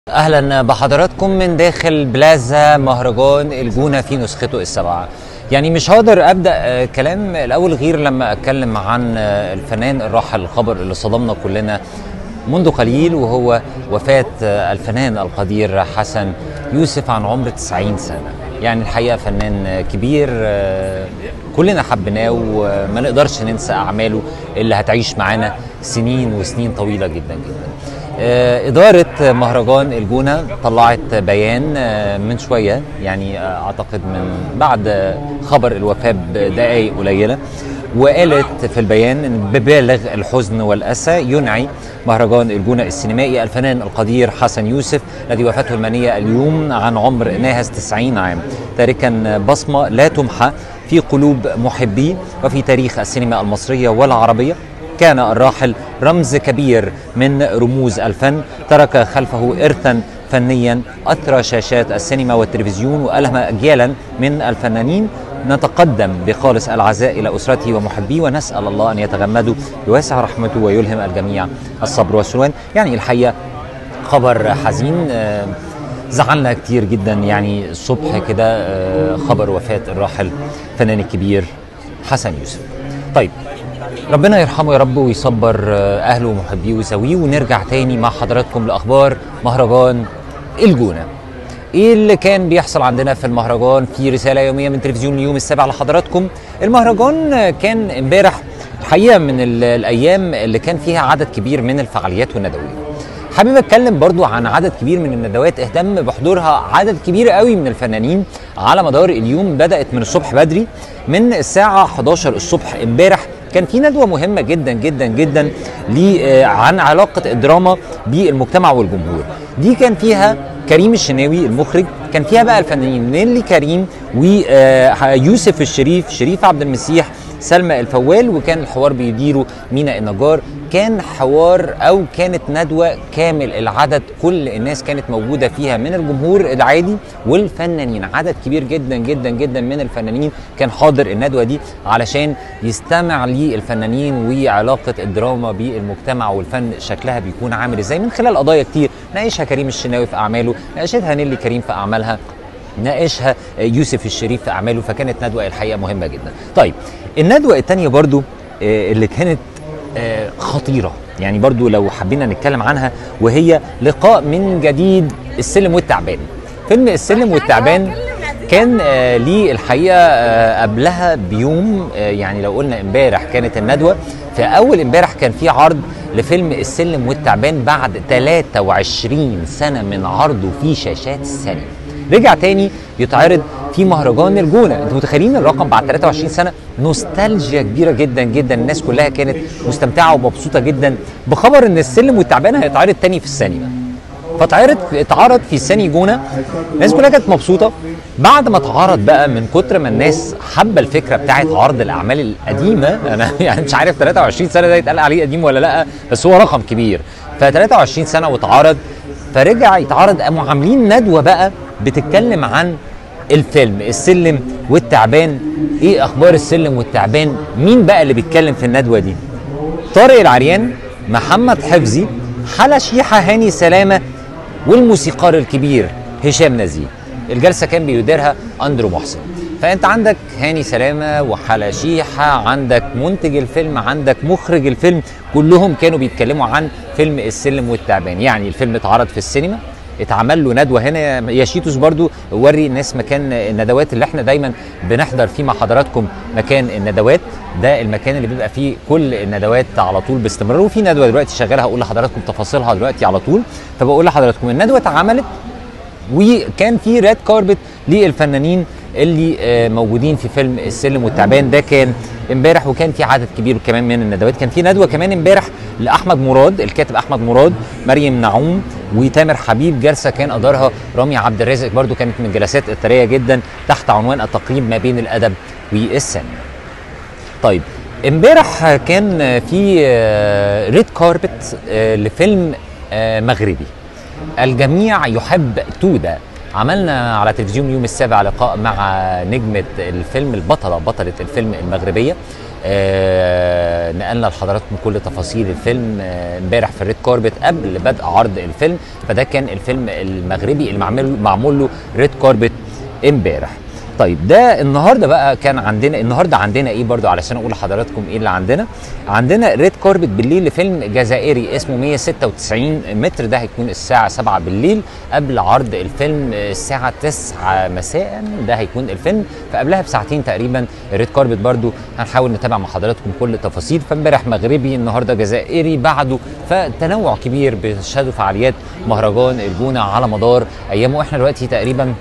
اهلا بحضراتكم من داخل بلازا مهرجان الجونه في نسخته السابعه يعني مش هقدر ابدا آه، كلام الاول غير لما اتكلم عن آه، الفنان الراحل الخبر اللي صدمنا كلنا منذ قليل وهو وفاه آه، الفنان القدير حسن يوسف عن عمر 90 سنه يعني الحقيقه فنان آه، كبير آه، كلنا حبيناه وما نقدرش ننسى اعماله اللي هتعيش معانا سنين وسنين طويله جدا جدا آه، إدارة مهرجان الجونة طلعت بيان آه، من شوية يعني آه، أعتقد من بعد آه، خبر الوفاة بدقائق قليلة وقالت في البيان ان ببالغ الحزن والاسى ينعي مهرجان الجونه السينمائي الفنان القدير حسن يوسف الذي وفاته المنيه اليوم عن عمر ناهز 90 عام تاركا بصمه لا تمحى في قلوب محبيه وفي تاريخ السينما المصريه والعربيه كان الراحل رمز كبير من رموز الفن ترك خلفه إرثا فنيا أثرى شاشات السينما والتلفزيون وألهم أجيالا من الفنانين نتقدم بخالص العزاء إلى أسرته ومحبيه ونسأل الله أن يتغمدوا بواسع رحمته ويلهم الجميع الصبر والسلوان يعني الحقيقة خبر حزين آه، زعلنا كتير جدا يعني الصبح كده آه، خبر وفاة الراحل الفنان الكبير حسن يوسف طيب ربنا يرحمه يا رب ويصبر آه، اهله ومحبيه ويسويه ونرجع تاني مع حضراتكم لاخبار مهرجان الجونه ايه اللي كان بيحصل عندنا في المهرجان في رساله يوميه من تلفزيون اليوم السابع لحضراتكم المهرجان آه، كان امبارح الحقيقه من ال- الايام اللي كان فيها عدد كبير من الفعاليات والندوات حابب اتكلم برضو عن عدد كبير من الندوات اهتم بحضورها عدد كبير قوي من الفنانين على مدار اليوم بدات من الصبح بدري من الساعه 11 الصبح امبارح كان في ندوه مهمه جدا جدا جدا لي- آه، عن علاقه الدراما بالمجتمع والجمهور دي كان فيها كريم الشناوي المخرج كان فيها بقى الفنانين نيلي كريم ويوسف الشريف شريف عبد المسيح سلمى الفوال وكان الحوار بيديره مينا النجار كان حوار او كانت ندوه كامل العدد كل الناس كانت موجوده فيها من الجمهور العادي والفنانين عدد كبير جدا جدا جدا من الفنانين كان حاضر الندوه دي علشان يستمع للفنانين وعلاقه الدراما بالمجتمع والفن شكلها بيكون عامل ازاي من خلال قضايا كتير ناقشها كريم الشناوي في اعماله ناقشتها نيلي كريم في اعمالها ناقشها يوسف الشريف في اعماله فكانت ندوه الحقيقه مهمه جدا. طيب الندوه الثانيه برضو آه، اللي كانت آه، خطيره يعني برضو لو حبينا نتكلم عنها وهي لقاء من جديد السلم والتعبان. فيلم السلم والتعبان كان آه، ليه الحقيقه آه، قبلها بيوم آه، يعني لو قلنا امبارح كانت الندوه في اول امبارح كان في عرض لفيلم السلم والتعبان بعد 23 سنه من عرضه في شاشات السينما. رجع تاني يتعرض في مهرجان الجونه انتوا متخيلين الرقم بعد 23 سنه نوستالجيا كبيره جدا جدا الناس كلها كانت مستمتعه ومبسوطه جدا بخبر ان السلم والتعبان هيتعرض تاني في السينما فاتعرض اتعرض في سيني جونه الناس كلها كانت مبسوطه بعد ما اتعرض بقى من كتر ما الناس حابه الفكره بتاعت عرض الاعمال القديمه انا يعني مش عارف 23 سنه ده يتقال عليه قديم ولا لا بس هو رقم كبير ف 23 سنه واتعرض فرجع يتعرض قاموا عاملين ندوه بقى بتتكلم عن الفيلم السلم والتعبان ايه اخبار السلم والتعبان مين بقى اللي بيتكلم في الندوه دي طارق العريان محمد حفظي حلا شيحه هاني سلامه والموسيقار الكبير هشام نزيه الجلسه كان بيديرها اندرو محسن فانت عندك هاني سلامه وحلا شيحه عندك منتج الفيلم عندك مخرج الفيلم كلهم كانوا بيتكلموا عن فيلم السلم والتعبان يعني الفيلم اتعرض في السينما اتعمل له ندوه هنا يا شيتوس برضو وري الناس مكان الندوات اللي احنا دايما بنحضر فيه مع حضراتكم مكان الندوات ده المكان اللي بيبقى فيه كل الندوات على طول باستمرار وفي ندوه دلوقتي شغاله هقول لحضراتكم تفاصيلها دلوقتي على طول فبقول لحضراتكم الندوه اتعملت وكان في ريد كاربت للفنانين اللي آه، موجودين في فيلم السلم والتعبان ده كان امبارح وكان في عدد كبير كمان من الندوات كان في ندوه كمان امبارح لاحمد مراد الكاتب احمد مراد مريم نعوم وتامر حبيب جلسه كان ادارها رامي عبد الرازق برضو كانت من الجلسات الثريه جدا تحت عنوان التقريب ما بين الادب والسينما طيب امبارح كان في ريد كاربت لفيلم آه، مغربي الجميع يحب تودا عملنا على تلفزيون يوم السابع لقاء مع نجمة الفيلم البطلة بطلة الفيلم المغربية آه نقلنا لحضراتكم كل تفاصيل الفيلم آه، امبارح في الريد كاربت قبل بدء عرض الفيلم فده كان الفيلم المغربي اللي معمول معمول له ريد كاربت امبارح طيب ده النهارده بقى كان عندنا النهارده عندنا ايه برضو علشان اقول لحضراتكم ايه اللي عندنا عندنا ريد كاربت بالليل لفيلم جزائري اسمه 196 متر ده هيكون الساعه 7 بالليل قبل عرض الفيلم الساعه 9 مساء ده هيكون الفيلم فقبلها بساعتين تقريبا ريد كاربت برضو هنحاول نتابع مع حضراتكم كل التفاصيل فامبارح مغربي النهارده جزائري بعده فتنوع كبير بيشهدوا فعاليات مهرجان الجونه على مدار ايامه واحنا دلوقتي تقريبا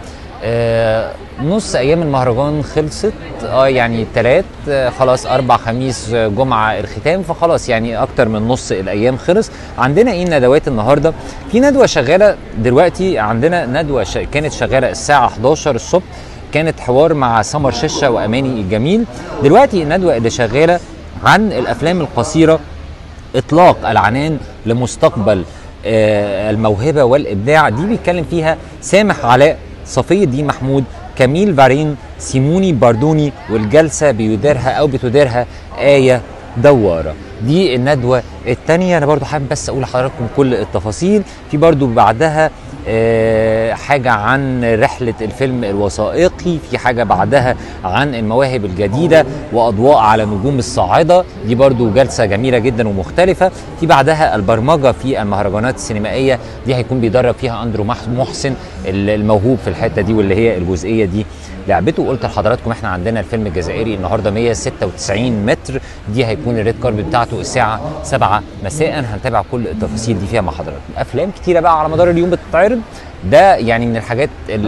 آه، نص ايام المهرجان خلصت اه يعني تلات آه خلاص اربع خميس آه، جمعه الختام فخلاص يعني اكتر من نص الايام خلص عندنا ايه ندوات النهارده في ندوه شغاله دلوقتي عندنا ندوه ش... كانت شغاله الساعه 11 الصبح كانت حوار مع سمر ششه واماني الجميل دلوقتي الندوه اللي شغاله عن الافلام القصيره اطلاق العنان لمستقبل آه، الموهبه والابداع دي بيتكلم فيها سامح علاء صفي الدين محمود كميل فارين سيموني باردوني والجلسه بيديرها او بتديرها ايه دواره دي الندوه الثانيه انا برضو حابب بس اقول لحضراتكم كل التفاصيل في برضو بعدها آه، حاجة عن رحلة الفيلم الوثائقي في حاجة بعدها عن المواهب الجديدة وأضواء على نجوم الصاعدة دي برضو جلسة جميلة جدا ومختلفة في بعدها البرمجة في المهرجانات السينمائية دي هيكون بيدرب فيها أندرو مح- محسن الموهوب في الحتة دي واللي هي الجزئية دي لعبته قلت لحضراتكم احنا عندنا الفيلم الجزائري النهارده 196 متر دي هيكون الريد كاربت بتاعته الساعه 7 مساء هنتابع كل التفاصيل دي فيها مع حضراتكم افلام كتيره بقى على مدار اليوم بتتعرض ده يعني من الحاجات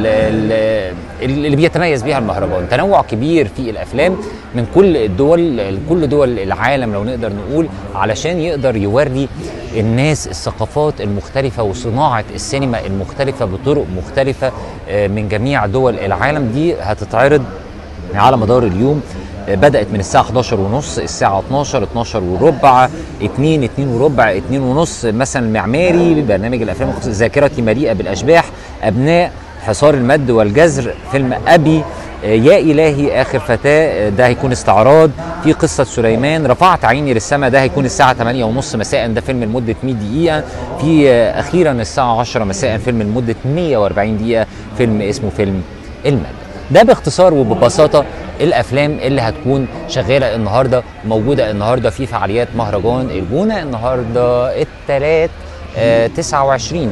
اللي, اللي بيتميز بيها المهرجان تنوع كبير في الافلام من كل الدول كل دول العالم لو نقدر نقول علشان يقدر يوري الناس الثقافات المختلفة وصناعة السينما المختلفة بطرق مختلفة آه، من جميع دول العالم دي هتتعرض على مدار اليوم آه، بدأت من الساعة 11 ونص الساعة 12 12 وربع 2 2 وربع 2 ونص مثلا المعماري برنامج الأفلام القص- ذاكرتي مليئة بالأشباح أبناء حصار المد والجزر فيلم أبي آه، يا إلهي آخر فتاة آه، ده هيكون استعراض في قصة سليمان رفعت عيني للسماء ده هيكون الساعة 8 ونص مساء ده فيلم لمدة 100 دقيقة في آه، أخيرا الساعة 10 مساء فيلم لمدة 140 دقيقة فيلم اسمه فيلم المد ده باختصار وببساطة الافلام اللي هتكون شغاله النهارده موجوده النهارده في فعاليات مهرجان الجونه النهارده الثلاث آه 29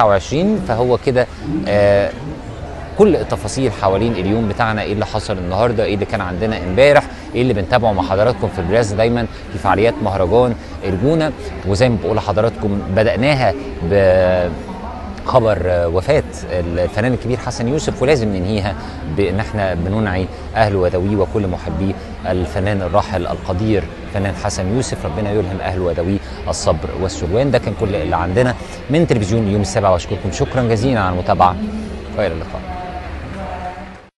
29 فهو كده آه كل التفاصيل حوالين اليوم بتاعنا ايه اللي حصل النهارده ايه اللي كان عندنا امبارح ايه اللي بنتابعه مع حضراتكم في البراز دايما في فعاليات مهرجان الجونه وزي ما بقول لحضراتكم بداناها ب خبر آه، وفاة الفنان الكبير حسن يوسف ولازم ننهيها بان احنا بننعي اهله وذويه وكل محبي الفنان الراحل القدير فنان حسن يوسف ربنا يلهم اهله وذويه الصبر والسلوان ده كان كل اللي عندنا من تلفزيون يوم السابع واشكركم شكرا جزيلا على المتابعه والى اللقاء